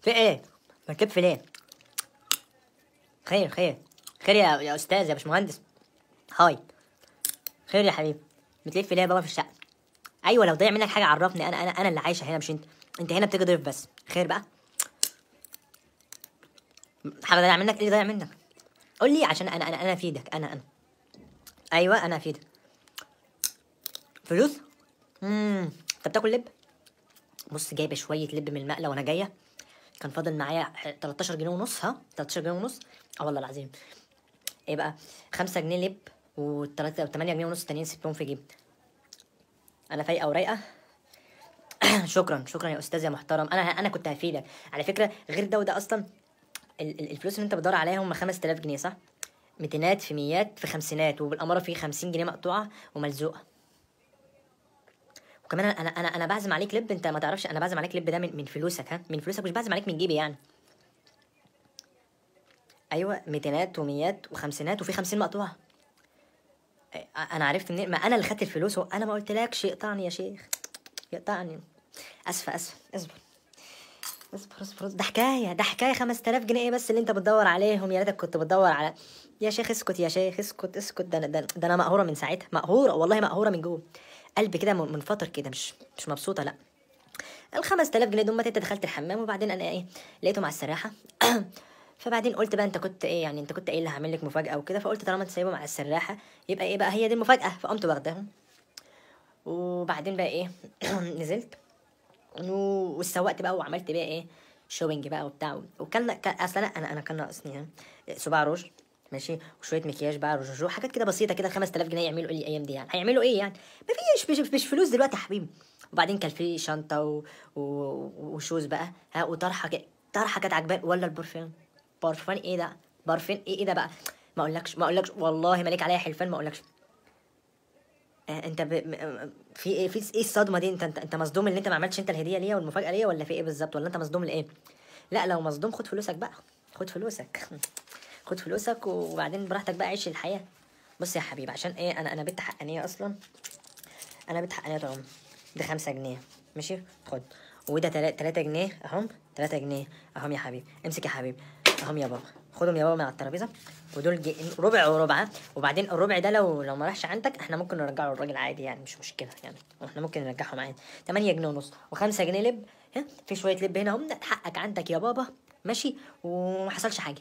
في ايه ما تلف ليه خير خير خير يا يا استاذ يا باشمهندس هاي خير يا حبيبي بتلف ليه يا بابا في الشقه ايوه لو ضيع منك حاجه عرفني انا انا انا اللي عايشه هنا مش انت انت هنا بتيجي ضيف بس خير بقى حاجه ضيع منك ايه اللي ضيع منك قول لي عشان انا انا انا افيدك انا انا ايوه انا افيدك فلوس امم انت بتاكل لب بص جايبه شويه لب من المقله وانا جايه كان فاضل معايا 13 جنيه ونص ها 13 جنيه ونص اه والله العظيم ايه بقى 5 جنيه لب و8 جنيه ونص تانيين سبتهم في جيب انا فايقه ورايقه شكرا شكرا يا استاذ يا محترم انا انا كنت هفيدك على فكره غير ده وده اصلا ال- ال- الفلوس اللي انت بتدور عليها هم 5000 جنيه صح ميتينات في ميات في خمسينات وبالاماره في 50 جنيه مقطوعه وملزوقه وكمان انا انا انا بعزم عليك لب انت ما تعرفش انا بعزم عليك لب ده من, من فلوسك ها من فلوسك مش بعزم عليك من جيبي يعني ايوه ميتينات وميات وخمسينات وفي 50 مقطوعه أ- انا عرفت منين ما انا اللي خدت الفلوس وانا ما قلتلكش اقطعني يا شيخ يقطعني اسفه اسفه اصبر اصبر اصبر اصبر. ده حكايه ده حكايه 5000 جنيه ايه بس اللي انت بتدور عليهم يا ريتك كنت بتدور على يا شيخ اسكت يا شيخ اسكت اسكت ده انا ده, ده انا مقهوره من ساعتها مقهوره والله مقهوره من جوه قلبي كده من- منفطر كده مش مش مبسوطه لا ال 5000 جنيه دول انت دخلت الحمام وبعدين انا ايه لقيتهم على السراحه فبعدين قلت بقى انت كنت ايه يعني انت كنت قايل لي هعمل لك مفاجاه وكده فقلت طالما انت سايبهم على السراحه يبقى ايه بقى هي دي المفاجاه فقمت واخداهم وبعدين بقى ايه نزلت و- واتسوقت بقى وعملت بقى ايه شوبينج بقى وبتاع وكان كان- اصل انا انا انا كان ناقصني ها صباع روج ماشي وشويه مكياج بقى روج حاجات كده بسيطه كده 5000 جنيه يعملوا ايه الايام دي يعني هيعملوا ايه يعني مفيش مش, مش فلوس دلوقتي يا حبيبي وبعدين كان في شنطه و... و... وشوز بقى ها وطرحه ك... طرحه كانت عجباني ولا البرفان برفان ايه ده برفان ايه ايه ده بقى ما اقولكش ما اقولكش والله مالك عليا حلفان ما اقولكش آه، انت ب... م- في ايه في ايه الصدمه دي انت انت, انت مصدوم ان انت ما عملتش انت الهديه ليا والمفاجاه ليا ولا في ايه بالظبط ولا انت مصدوم لايه لا لو مصدوم خد فلوسك بقى خد فلوسك خد فلوسك وبعدين براحتك بقى عيش الحياه بص يا حبيبي عشان ايه انا انا بنت حقانيه اصلا انا بنت حقانيه طبعا ده خمسة جنيه ماشي خد وده تلا- تلاتة جنيه اهم تلاتة جنيه اهم يا حبيبي امسك يا حبيبي اهم يا بابا خدهم يا بابا من على الترابيزه ودول جي... ربع وربع ها؟ وبعدين الربع ده لو لو ما راحش عندك احنا ممكن نرجعه للراجل عادي يعني مش مشكله يعني احنا ممكن نرجعهم عادي 8 جنيه ونص و5 جنيه لب ها في شويه لب هنا هم ده حقك عندك يا بابا ماشي وما حصلش حاجه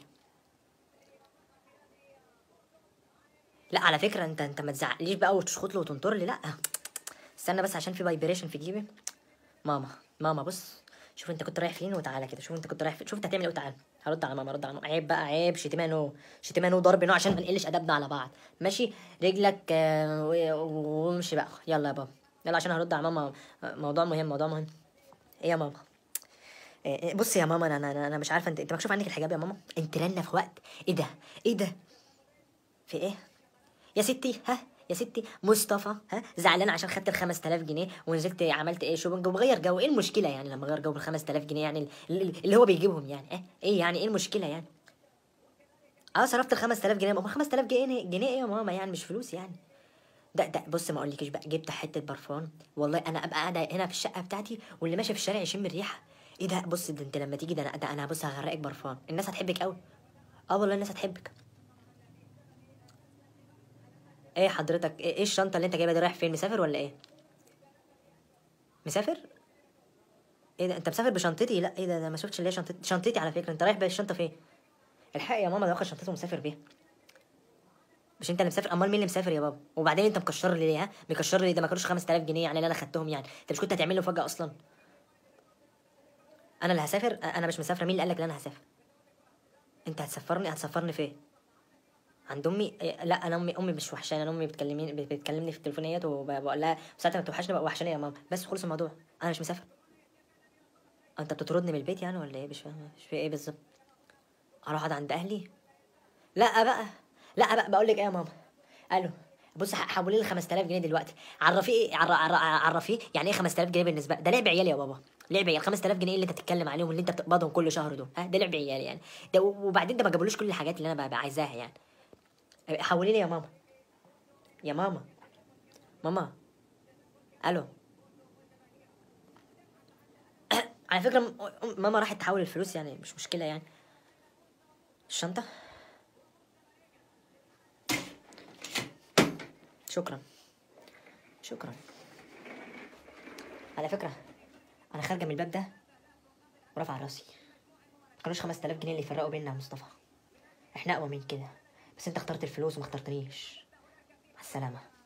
لا على فكره انت انت ما تزعقليش بقى وتشخط له وتنطر لي لا استنى بس عشان في فايبريشن في جيبي ماما ماما بص شوف انت كنت رايح فين وتعالى كده شوف انت كنت رايح فين شوف انت هتعمل ايه وتعالى هرد على ماما رد على ماما عيب بقى عيب شتيمانو شتيمانو ضرب نوع عشان ما نقلش ادبنا على بعض ماشي رجلك آه، و- وامشي بقى يلا يا بابا يلا عشان هرد على ماما آه، موضوع مهم موضوع مهم ايه يا ماما إيه إيه، بصي يا ماما انا انا انا مش عارفه انت انت مكشوف عنك الحجاب يا ماما انت رنه في وقت ايه ده ايه ده في ايه يا ستي ها يا ستي مصطفى ها زعلان عشان خدت ال 5000 جنيه ونزلت عملت ايه شوبنج وبغير جو ايه المشكله يعني لما اغير جو بال 5000 جنيه يعني ال- اللي هو بيجيبهم يعني ايه ايه يعني ايه المشكله يعني اه صرفت ال 5000 جنيه ما 5000 جنيه جنيه ايه يا ماما يعني مش فلوس يعني ده ده بص ما اقولكش بقى جبت حته برفان والله انا ابقى قاعده هنا في الشقه بتاعتي واللي ماشي في الشارع يشم الريحه ايه ده بص ده انت لما تيجي ده انا ده انا بص هغرقك برفان الناس هتحبك قوي اه والله الناس هتحبك ايه حضرتك ايه إيه الشنطه اللي انت جايبها دي رايح فين مسافر ولا ايه مسافر ايه ده انت مسافر بشنطتي لا ايه ده, ده ما شفتش اللي هي شنطتي شنطتي على فكره انت رايح بالشنطه فين الحق يا ماما ده واخد شنطته ومسافر بيها مش انت اللي مسافر امال مين اللي مسافر يا بابا وبعدين انت مكشر لي ليه ها مكشر لي ده ما كانوش 5000 جنيه يعني اللي انا خدتهم يعني انت مش كنت هتعمل لي مفاجاه اصلا انا اللي هسافر انا مش مسافره مين اللي قال لك ان انا هسافر انت هتسفرني هتسفرني فين عند امي إيه، لا انا امي امي مش وحشاني انا امي بتكلمني بت- بتكلمني في التليفونيات وبقول لها ساعتها ما توحشني بقى وحشاني يا ماما بس خلص الموضوع انا مش مسافر انت بتطردني من البيت يعني ولا ايه مش فاهم مش في ايه بالظبط اروح اقعد عند اهلي لا بقى لا بقى بقول لك ايه يا ماما الو بص ح- حولي لي 5000 جنيه دلوقتي عرفيه ايه عر- عر- عرفيه يعني ايه 5000 جنيه بالنسبه ده لعب عيال يا بابا لعب عيال 5000 جنيه اللي انت بتتكلم عليهم اللي انت بتقبضهم كل شهر دول ها ده لعب عيال يعني ده وبعدين ده ما جابولوش كل الحاجات اللي انا بقى عايزاها يعني حولي لي يا ماما يا ماما ماما الو على فكره م- ماما راحت تحول الفلوس يعني مش مشكله يعني الشنطه شكرا شكرا على فكره انا خارجه من الباب ده ورافعه راسي ما كانوش 5000 جنيه اللي يفرقوا بيننا يا مصطفى احنا اقوى من كده بس انت اخترت الفلوس وما اخترتنيش مع السلامه